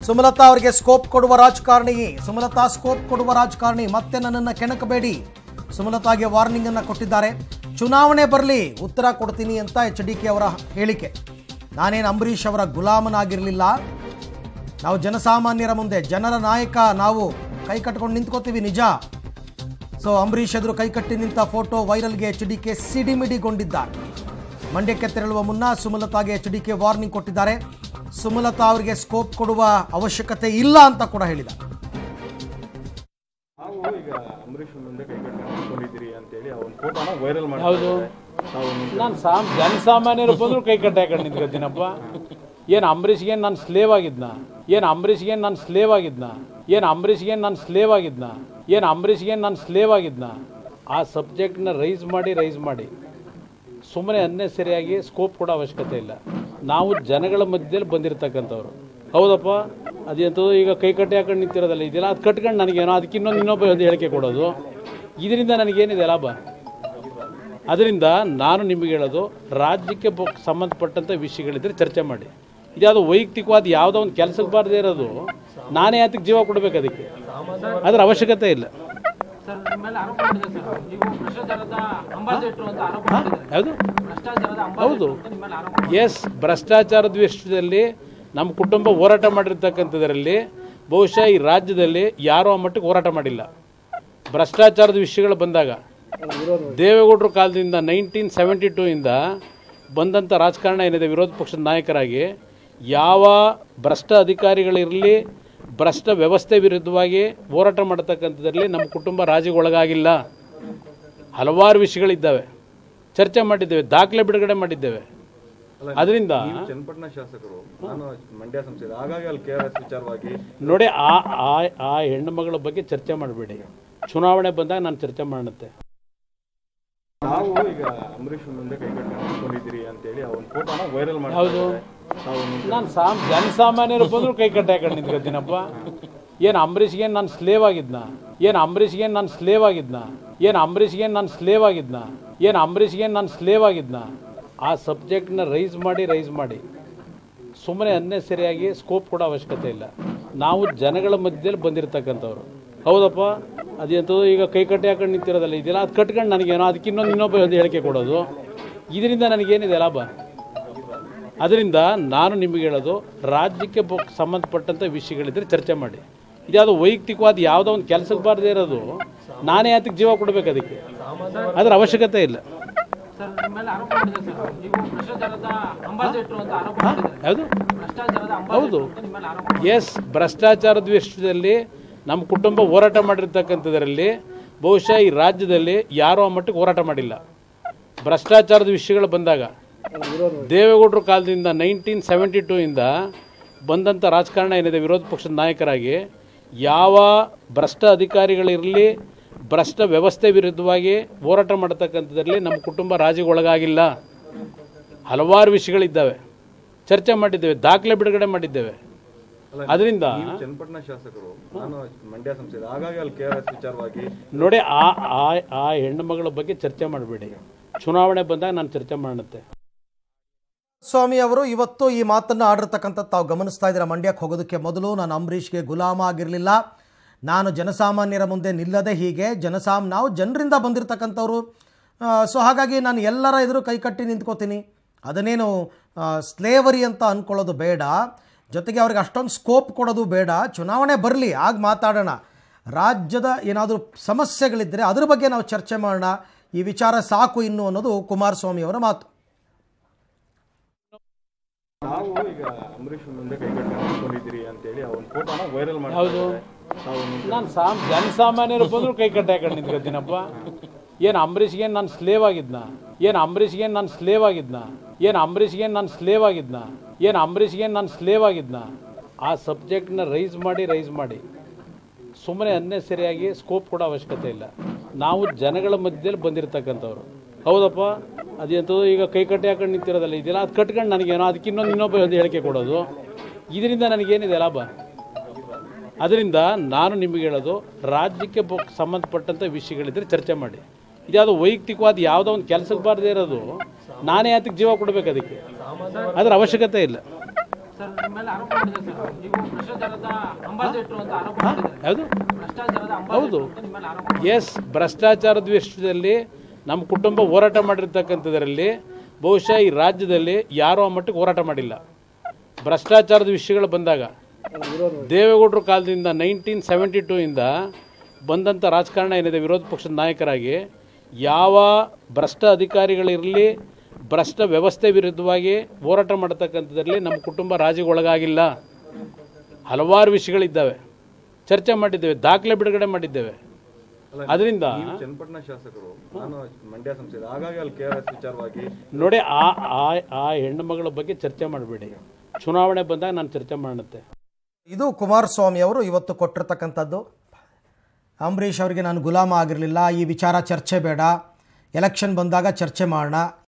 ಸುಮಲತಾ ಅವರಿಗೆ ಸ್ಕೋಪ್ ಕೊಡುವ ರಾಜಕಾರಣಿ ಸುಮಲತಾ ಸ್ಕೋಪ್ ಕೊಡುವ ರಾಜಕಾರಣಿ ಮತ್ತೆ ನನ್ನನ್ನು ಕೆಣಕಬೇಡಿ ಸುಮಲತಾಗೆ ವಾರ್ನಿಂಗ್ ಅನ್ನ ಕೊಟ್ಟಿದ್ದಾರೆ ಚುನಾವಣೆ ಬರಲಿ ಉತ್ತರ ಕೊಡ್ತೀನಿ ಅಂತ ಎಚ್ ಡಿ ಕೆ ಅವರ ಹೇಳಿಕೆ ನಾನೇನು ಅಂಬರೀಷ್ ಅವರ ಗುಲಾಮನಾಗಿರಲಿಲ್ಲ ನಾವು ಜನಸಾಮಾನ್ಯರ ಮುಂದೆ ಜನರ ನಾಯಕ ನಾವು ಕೈ ಕಟ್ಕೊಂಡು ನಿಂತ್ಕೋತೀವಿ ನಿಜ ಸೊ ಅಂಬರೀಷ್ ಎದುರು ಕೈಕಟ್ಟಿ ನಿಂತ ಫೋಟೋ ವೈರಲ್ಗೆ ಎಚ್ ಡಿ ಕೆ ಸಿಡಿಮಿಡಿಗೊಂಡಿದ್ದಾರೆ ಮಂಡ್ಯಕ್ಕೆ ತೆರಳುವ ಮುನ್ನ ಸುಮಲತಾಗೆ ಎಚ್ ಡಿ ಕೆ ವಾರ್ನಿಂಗ್ ಕೊಟ್ಟಿದ್ದಾರೆ ಸುಮಲತಾ ಅವರಿಗೆ ಸ್ಕೋಪ್ ಕೊಡುವ ಅವಶ್ಯಕತೆ ಇಲ್ಲ ಅಂತ ಕೂಡ ಹೇಳಿದ್ದಾರೆ ನಾವು ಈಗ ಅಂಬರೀಷ್ ಮುಂದೆ ಕೈಕಟ್ಟಿ ನಿಂತ್ಕೊಂಡಿದ್ದೀರಿ ಅಂತೇಳಿ ಆ ಒಂದು ಫೋಟೋನ ವೈರಲ್ ಮಾಡಿ ಹೌದು ನಾವು ನಿಂತು- ನಾನು ಸಾಮ್ ಜನಸಾಮಾನ್ಯರು ಬಂದ್ರು ಕೈ ಕಟ್ಟ ಹಾಕೊಂಡು ನಿಂತ್ಕೊತೀನಪ್ಪ ಏನು ಅಂಬರೀಷ್ಗೆ ನಾನು ಸ್ಲೇವ್ ಆಗಿದ್ನ ಏನು ಅಂಬರೀಷ್ಗೆ ನಾನು ಸ್ಲೇವ್ ಆಗಿದ್ನ ಏನು ಅಂಬರೀಷ್ಗೆ ನಾನು ಸ್ಲೇವ್ ಆಗಿದ್ನ ಏನು ಅಂಬರೀಷ್ಗೆ ನಾನು ಸ್ಲೇವ್ ಆಗಿದ್ನ ಆ ಸಬ್ಜೆಕ್ಟ್ನ ರೈಸ್ ಮಾಡಿ ರೈಸ್ ಮಾಡಿ ಸುಮ್ಮನೆ ಅನ್ನೆಸರಿಯಾಗಿ ಸ್ಕೋಪ್ ಕೊಡೋ ಅವಶ್ಯಕತೆ ಇಲ್ಲ ನಾವು ಜನಗಳ ಮಧ್ಯದಲ್ಲಿ ಬಂದಿರತಕ್ಕಂಥವ್ರು ಹೌದಪ್ಪ ಅದೆಂಥದ್ದು ಈಗ ಕೈ ಕಟ್ಟಿ ಹಾಕೊಂಡು ನಿಂತಿರೋದಲ್ಲ ಇದೆಲ್ಲ ಅದು ಕಟ್ಕೊಂಡು ನನಗೇನೋ ಅದಕ್ಕೆ ಇನ್ನೊಂದು ಇನ್ನೊಬ್ಬ ಒಂದು ಹೇಳಿಕೆ ಕೊಡೋದು ಇದರಿಂದ ನನಗೇನಿದೆ ಲಾಭ ಅದರಿಂದ ನಾನು ನಿಮಗೆ ಹೇಳೋದು ರಾಜ್ಯಕ್ಕೆ ಬ- ಸಂಬಂಧಪಟ್ಟಂಥ ವಿಷಯಗಳಿದ್ರೆ ಚರ್ಚೆ ಮಾಡಿ ಇದ್ಯಾವುದೋ ವೈಯಕ್ತಿಕವಾದ ಯಾವುದೋ ಒಂದು ಕೆಲಸಕ್ಕೆ ಬಾರದೇ ಇರೋದು ನಾನೇ ಅದಕ್ಕೆ ಜೀವ ಕೊಡಬೇಕು ಅದಕ್ಕೆ ಅದರ ಅವಶ್ಯಕತೆ ಇಲ್ಲ ಸರ್ ನಿಮ್ಮ ಮೇಲೆ ಆರೋಪ ಮಾಡಿದೆ ಸರ್ ನೀವು ಭ್ರಷ್ಟಾಚಾರದ ಅಂಬಾಸಿಡರ್ ಅಂತ ಆರೋಪ ಮಾಡಿದ್ದಾರೆ ಯಾವುದು ಭ್ರಷ್ಟಾಚಾರದ ಹೌದು ಅಂಬಾಸಿಡರ್ ಅಂತ ನಿಮ್ಮ ಮೇಲೆ ಆರೋಪ ಎಸ್ ಭ್ರಷ್ಟಾಚಾರದ ವಿಷಯದಲ್ಲಿ ನಮ್ಮ ಕುಟುಂಬ ಹೋರಾಟ ಮಾಡಿರ್ತಕ್ಕಂಥದ್ರಲ್ಲಿ ಬಹುಶಃ ಈ ರಾಜ್ಯದಲ್ಲಿ ಯಾರೂ ಆ ಮಟ್ಟಕ್ಕೆ ಹೋರಾಟ ಮಾಡಿಲ್ಲ ಭ್ರಷ್ಟಾಚಾರದ ವಿಷಯಗಳು ಬಂದಾಗ ದೇವೇಗೌಡರ ಕಾಲದಿಂದ ನೈನ್ಟೀನ್ ಸೆವೆಂಟಿ ಟೂ ಇಂದ ಬಂದಂಥ ರಾಜಕಾರಣ ಏನಿದೆ ವಿರೋಧ ಪಕ್ಷದ ನಾಯಕರಾಗಿ ಯಾವ ಭ್ರಷ್ಟ ಅಧಿಕಾರಿಗಳಿರಲಿ ಭ್ರಷ್ಟ ವ್ಯವಸ್ಥೆ ವಿರುದ್ಧವಾಗಿ ಹೋರಾಟ ಮಾಡತಕ್ಕಂಥದ್ರಲ್ಲಿ ನಮ್ಮ ಕುಟುಂಬ ರಾಜಿಗೆ ಒಳಗಾಗಿಲ್ಲ ಹಲವಾರು ವಿಷಯಗಳಿದ್ದಾವೆ ಚರ್ಚೆ ಮಾಡಿದ್ದೇವೆ ದಾಖಲೆ ಬಿಡುಗಡೆ ಮಾಡಿದ್ದೇವೆ ಅದರಿಂದ ನೀವು ಚನ್ನಪಟ್ಟಣ ಶಾಸಕರು ನಾನು ಮಂಡ್ಯ ಸಂಸದ ಹಾಗಾಗಿ ಅಲ್ಲಿ ಕೆ ಆರ್ ಎಸ್ ವಿಚಾರವಾಗಿ ನೋಡಿ ಆ ಆ ಆ ಹೆಣ್ಣು ಮಗಳ ಬಗ್ಗೆ ಚರ್ಚೆ ಮಾಡಬೇಡಿ ಚುನಾವಣೆ ಬಂದಾಗ ನಾನು ಚರ್ಚೆ ಮಾಡುತ್ತೆ ನಾವು ಈಗ ಅಂಬರೀಷ್ ಮುಂದೆ ಕೈಕಟ್ಟಿ ನಿಂತ್ಕೊಂಡಿದ್ದೀರಿ ಅಂತೇಳಿ ಆ ಒಂದು ಫೋಟೋನ ವೈರಲ್ ಮಾಡಿ ಹೌದು ನಾವು ನಿಂತು- ನಾನು ಸಾಮ್ ಜನಸಾಮಾನ್ಯರು ಬಂದ್ರು ಕೈ ಕಟ್ಟ ಹಾಕೊಂಡು ನಿಂತ್ಕೊತೀನಪ್ಪ ಏನು ಅಂಬರೀಷ್ಗೆ ನಾನು ಸ್ಲೇವ್ ಆಗಿದ್ನ ಏನು ಅಂಬರೀಷ್ಗೆ ನಾನು ಸ್ಲೇವ್ ಆಗಿದ್ನ ಏನು ಅಂಬರೀಷ್ಗೆ ನಾನು ಸ್ಲೇವ್ ಆಗಿದ್ನ ಏನು ಅಂಬರೀಷ್ಗೆ ನಾನು ಸ್ಲೇವ್ ಆಗಿದ್ನ ಆ ಸಬ್ಜೆಕ್ಟ್ನ ರೈಸ್ ಮಾಡಿ ರೈಸ್ ಮಾಡಿ ಸುಮ್ಮನೆ ಅನ್ನೆಸರಿಯಾಗಿ ಸ್ಕೋಪ್ ಕೊಡೋ ಅವಶ್ಯಕತೆ ಇಲ್ಲ ನಾವು ಜನಗಳ ಮಧ್ಯದಲ್ಲಿ ಬಂದಿರತಕ್ಕಂಥವ್ರು ಹೌದಪ್ಪ ಅದೆಂಥದ್ದು ಈಗ ಕೈ ಕಟ್ಟಿ ಹಾಕೊಂಡು ನಿಂತಿರೋದಲ್ಲ ಇದೆಲ್ಲ ಅದು ಕಟ್ಕೊಂಡು ನನಗೇನೋ ಅದಕ್ಕೆ ಇನ್ನೊಂದು ಇನ್ನೊಬ್ಬ ಒಂದು ಹೇಳಿಕೆ ಕೊಡೋದು ಇದರಿಂದ ನನಗೇನಿದೆ ಲಾಭ ಅದರಿಂದ ನಾನು ನಿಮಗೆ ಹೇಳೋದು ರಾಜ್ಯಕ್ಕೆ ಬ- ಸಂಬಂಧಪಟ್ಟಂಥ ವಿಷಯಗಳಿದ್ರೆ ಚರ್ಚೆ ಮಾಡಿ ಇದ್ಯಾವುದೋ ವೈಯಕ್ತಿಕವಾದ ಯಾವುದೋ ಒಂದು ಕೆಲಸಕ್ಕೆ ಬಾರದೇ ಇರೋದು ನಾನೇ ಅದಕ್ಕೆ ಜೀವ ಕೊಡಬೇಕು ಅದಕ್ಕೆ ಅದರ ಅವಶ್ಯಕತೆ ಇಲ್ಲ ಸರ್ ನಿಮ್ಮ ಮೇಲೆ ಆರೋಪ ಮಾಡಿದೆ ಸರ್ ನೀವು ಭ್ರಷ್ಟಾಚಾರದ ಅಂಬಾಸಿಡರ್ ಅಂತ ಆರೋಪ ಮಾಡಿದ್ದಾರೆ ಯಾವುದು ಭ್ರಷ್ಟಾಚಾರದ ಹೌದು ಅಂಬಾಸಿಡರ್ ಅಂತ ನಿಮ್ಮ ಮೇಲೆ ಆರೋಪ ಎಸ್ ಭ್ರಷ್ಟಾಚಾರದ ವಿಷಯದಲ್ಲಿ ನಮ್ಮ ಕುಟುಂಬ ಹೋರಾಟ ಮಾಡಿರ್ತಕ್ಕಂಥದ್ರಲ್ಲಿ ಬಹುಶಃ ಈ ರಾಜ್ಯದಲ್ಲಿ ಯಾರೂ ಆ ಮಟ್ಟಕ್ಕೆ ಹೋರಾಟ ಮಾಡಿಲ್ಲ ಭ್ರಷ್ಟಾಚಾರದ ವಿಷಯಗಳು ಬಂದಾಗ ದೇವೇಗೌಡರ ಕಾಲದಿಂದ ನೈನ್ಟೀನ್ ಸೆವೆಂಟಿ ಟೂ ಇಂದ ಬಂದಂಥ ರಾಜಕಾರಣ ಏನಿದೆ ವಿರೋಧ ಪಕ್ಷದ ನಾಯಕರಾಗಿ ಯಾವ ಭ್ರಷ್ಟ ಅಧಿಕಾರಿಗಳಿರಲಿ ಭ್ರಷ್ಟ ವ್ಯವಸ್ಥೆ ವಿರುದ್ಧವಾಗಿ ಹೋರಾಟ ಮಾಡತಕ್ಕಂಥದ್ರಲ್ಲಿ ನಮ್ಮ ಕುಟುಂಬ ರಾಜಿಗೆ ಒಳಗಾಗಿಲ್ಲ ಹಲವಾರು ವಿಷಯಗಳಿದ್ದಾವೆ ಚರ್ಚೆ ಮಾಡಿದ್ದೇವೆ ದಾಖಲೆ ಬಿಡುಗಡೆ ಮಾಡಿದ್ದೇವೆ ಅದರಿಂದ ನೀವು ಚನ್ನಪಟ್ಟಣ ಶಾಸಕರು ನಾನು ಮಂಡ್ಯ ಸಂಸದ ಹಾಗಾಗಿ ಅಲ್ಲಿ ಕೆ ಆರ್ ಎಸ್ ವಿಚಾರವಾಗಿ ನೋಡಿ ಆ ಆ ಆ ಹೆಣ್ಣು ಮಗಳ ಬಗ್ಗೆ ಚರ್ಚೆ ಮಾಡಬೇಡಿ ಚುನಾವಣೆ ಬಂದಾಗ ನಾನು ಚರ್ಚೆ ಮಾಡುತ್ತೆ ಸ್ವಾಮಿ ಅವರು ಇವತ್ತು ಈ ಮಾತನ್ನು ಆಡಿರ್ತಕ್ಕಂಥದ್ದು ತಾವು ಗಮನಿಸ್ತಾ ಇದ್ದೀರಾ ಮಂಡ್ಯಕ್ಕೆ ಹೋಗೋದಕ್ಕೆ ಮೊದಲು ನಾನು ಅಂಬರೀಷ್ಗೆ ಗುಲಾಮ ಆಗಿರಲಿಲ್ಲ ನಾನು ಜನಸಾಮಾನ್ಯರ ಮುಂದೆ ನಿಲ್ಲದೆ ಹೀಗೆ ಜನಸಾಮ್ ನಾವು ಜನರಿಂದ ಬಂದಿರತಕ್ಕಂಥವ್ರು ಸೊ ಹಾಗಾಗಿ ನಾನು ಎಲ್ಲರ ಎದುರು ಕೈಕಟ್ಟಿ ನಿಂತ್ಕೋತೀನಿ ಅದನ್ನೇನು ಸ್ಲೇವರಿ ಅಂತ ಅಂದ್ಕೊಳ್ಳೋದು ಬೇಡ ಜೊತೆಗೆ ಅವ್ರಿಗೆ ಅಷ್ಟೊಂದು ಸ್ಕೋಪ್ ಕೊಡೋದು ಬೇಡ ಚುನಾವಣೆ ಬರಲಿ ಆಗ ಮಾತಾಡೋಣ ರಾಜ್ಯದ ಏನಾದರೂ ಸಮಸ್ಯೆಗಳಿದ್ದರೆ ಅದ್ರ ಬಗ್ಗೆ ನಾವು ಚರ್ಚೆ ಮಾಡೋಣ ಈ ವಿಚಾರ ಸಾಕು ಇನ್ನು ಅನ್ನೋದು ಕುಮಾರಸ್ವಾಮಿ ಅವರ ಮಾತು ನಾವು ಈಗ ಅಂಬರೀಷ್ ಮುಂದೆ ಕೈಕಟ್ಟಿ ನಿಂತ್ಕೊಂಡಿದ್ದೀರಿ ಅಂತೇಳಿ ಆ ಒಂದು ಫೋಟೋನ ವೈರಲ್ ಮಾಡಿ ಹೌದು ನಾವು ನಿಂತು- ನಾನು ಸಾಮ್ ಜನಸಾಮಾನ್ಯರು ಬಂದ್ರು ಕೈ ಕಟ್ಟ ಹಾಕೊಂಡು ನಿಂತ್ಕೊತೀನಪ್ಪ ಏನು ಅಂಬರೀಷ್ಗೆ ನಾನು ಸ್ಲೇವ್ ಆಗಿದ್ನ ಏನು ಅಂಬರೀಷ್ಗೆ ನಾನು ಸ್ಲೇವ್ ಆಗಿದ್ನ ಏನು ಅಂಬರೀಷ್ಗೆ ನಾನು ಸ್ಲೇವ್ ಆಗಿದ್ನ ಏನು ಅಂಬರೀಷ್ಗೆ ನಾನು ಸ್ಲೇವ್ ಆಗಿದ್ನ ಆ ಸಬ್ಜೆಕ್ಟ್ನ ರೈಸ್ ಮಾಡಿ ರೈಸ್ ಮಾಡಿ ಸುಮ್ಮನೆ ಅನ್ನೆಸರಿಯಾಗಿ ಸ್ಕೋಪ್ ಕೊಡೋ ಅವಶ್ಯಕತೆ ಇಲ್ಲ ನಾವು ಜನಗಳ ಮಧ್ಯದಲ್ಲಿ ಬಂದಿರತಕ್ಕಂಥವ್ರು ಹೌದಪ್ಪ ಅದೆಂಥದ್ದು ಈಗ ಕೈ ಕಟ್ಟಿ ಹಾಕೊಂಡು ನಿಂತಿರೋದಲ್ಲ ಇದೆಲ್ಲ ಅದು ಕಟ್ಕೊಂಡು ನನಗೇನೋ ಅದಕ್ಕೆ ಇನ್ನೊಂದು ಇನ್ನೊಬ್ಬ ಒಂದು ಹೇಳಿಕೆ ಕೊಡೋದು ಇದರಿಂದ ನನಗೇನಿದೆ ಲಾಭ ಅದರಿಂದ ನಾನು ನಿಮಗೆ ಹೇಳೋದು ರಾಜ್ಯಕ್ಕೆ ಬ- ಸಂಬಂಧಪಟ್ಟಂಥ ವಿಷಯಗಳಿದ್ರೆ ಚರ್ಚೆ ಮಾಡಿ ಇದ್ಯಾವುದೋ ವೈಯಕ್ತಿಕವಾದ ಯಾವುದೋ ಒಂದು ಕೆಲಸಕ್ಕೆ ಬಾರದೇ ಇರೋದು ನಾನೇ ಅದಕ್ಕೆ ಜೀವ ಕೊಡಬೇಕು ಅದಕ್ಕೆ ಅದರ ಅವಶ್ಯಕತೆ ಇಲ್ಲ ಸರ್ ನಿಮ್ಮ ಮೇಲೆ ಆರೋಪ ಮಾಡಿದೆ ಸರ್ ನೀವು ಭ್ರಷ್ಟಾಚಾರದ ಅಂಬಾಸಿಡರ್ ಅಂತ ಆರೋಪ ಮಾಡಿದ್ದಾರೆ ಯಾವುದು ಭ್ರಷ್ಟಾಚಾರದ ಹೌದು ಅಂಬಾಸಿಡರ್ ಅಂತ ನಿಮ್ಮ ಮೇಲೆ ಆರೋಪ ಎಸ್ ಭ್ರಷ್ಟಾಚಾರದ ವಿಷಯದಲ್ಲಿ ನಮ್ಮ ಕುಟುಂಬ ಹೋರಾಟ ಮಾಡಿರ್ತಕ್ಕಂಥದ್ರಲ್ಲಿ ಬಹುಶಃ ಈ ರಾಜ್ಯದಲ್ಲಿ ಯಾರೂ ಆ ಮಟ್ಟಕ್ಕೆ ಹೋರಾಟ ಮಾಡಿಲ್ಲ ಭ್ರಷ್ಟಾಚಾರದ ವಿಷಯಗಳು ಬಂದಾಗ ದೇವೇಗೌಡರ ಕಾಲದಿಂದ ನೈನ್ಟೀನ್ ಸೆವೆಂಟಿ ಟೂ ಇಂದ ಬಂದಂಥ ರಾಜಕಾರಣ ಏನಿದೆ ವಿರೋಧ ಪಕ್ಷದ ನಾಯಕರಾಗಿ ಯಾವ ಭ್ರಷ್ಟ ಅಧಿಕಾರಿಗಳಿರಲಿ ಭ್ರಷ್ಟ ವ್ಯವಸ್ಥೆ ವಿರುದ್ಧವಾಗಿ ಹೋರಾಟ ಮಾಡತಕ್ಕಂಥದ್ರಲ್ಲಿ ನಮ್ಮ ಕುಟುಂಬ ರಾಜಿಗೆ ಒಳಗಾಗಿಲ್ಲ ಹಲವಾರು ವಿಷಯಗಳಿದ್ದಾವೆ ಚರ್ಚೆ ಮಾಡಿದ್ದೇವೆ ದಾಖಲೆ ಬಿಡುಗಡೆ ಮಾಡಿದ್ದೇವೆ ಅದರಿಂದ ನೀವು ಚನ್ನಪಟ್ಟಣ ಶಾಸಕರು ನಾನು ಮಂಡ್ಯ ಸಂಸದ ಹಾಗಾಗಿ ಅಲ್ಲಿ ಕೆ ಆರ್ ಎಸ್ ವಿಚಾರವಾಗಿ ನೋಡಿ ಆ ಆ ಆ ಹೆಣ್ಣು ಮಗಳ ಬಗ್ಗೆ ಚರ್ಚೆ ಮಾಡಬೇಡಿ ಚುನಾವಣೆ ಬಂದಾಗ ನಾನು ಚರ್ಚೆ ಮಾಡುತ್ತೆ ಇದು ಕುಮಾರಸ್ವಾಮಿ ಅವರು ಇವತ್ತು ಕೊಟ್ಟಿರ್ತಕ್ಕಂಥದ್ದು ಅಂಬರೀಷ್ ಅವರಿಗೆ ನಾನು ಗುಲಾಮ ಆಗಿರಲಿಲ್ಲ ಈ ವಿಚಾರ ಚರ್ಚೆ ಬೇಡ ಎಲೆಕ್ಷನ್ ಬಂದಾಗ ಚರ್ಚೆ ಮಾಡೋಣ